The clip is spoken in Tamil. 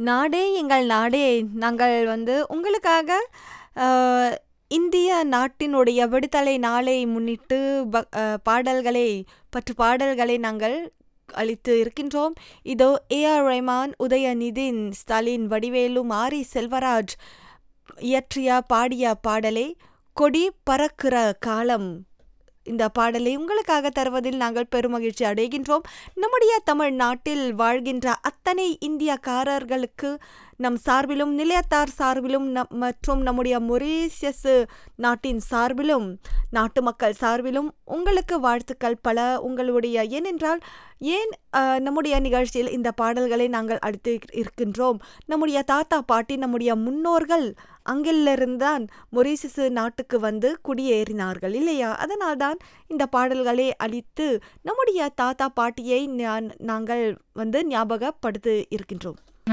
நாடே எங்கள் நாடே நாங்கள் வந்து உங்களுக்காக அஹ், இந்திய நாட்டினுடைய விடுதலை நாளை முன்னிட்டு ப- அஹ், பாடல்களை பற்று பாடல்களை நாங்கள் அளித்து இருக்கின்றோம் இதோ ஏஆர் ரஹ்மான் உதயநிதின் ஸ்டாலின் வடிவேலு மாரி செல்வராஜ் இயற்றிய பாடிய பாடலை கொடி பறக்கிற காலம் இந்த பாடலை உங்களுக்காக தருவதில் நாங்கள் பெருமகிழ்ச்சி அடைகின்றோம் நம்முடைய தமிழ்நாட்டில் வாழ்கின்ற அத்தனை இந்தியக்காரர்களுக்கு நம் சார்பிலும் நிலையத்தார் சார்பிலும் நம் மற்றும் நம்முடைய மொரீசியஸ் நாட்டின் சார்பிலும் நாட்டு மக்கள் சார்பிலும் உங்களுக்கு வாழ்த்துக்கள் பல உங்களுடைய ஏனென்றால் ஏன் அஹ், நம்முடைய நிகழ்ச்சியில் இந்த பாடல்களை நாங்கள் அடுத்து இருக்கின்றோம் நம்முடைய தாத்தா பாட்டி நம்முடைய முன்னோர்கள் அங்கிலிருந்தான் மொரீசியஸ் நாட்டுக்கு வந்து குடியேறினார்கள் இல்லையா அதனால்தான் இந்த பாடல்களை அளித்து நம்முடைய தாத்தா பாட்டியை ஞா- நாங்கள் வந்து ஞாபகப்படுத்தி இருக்கின்றோம்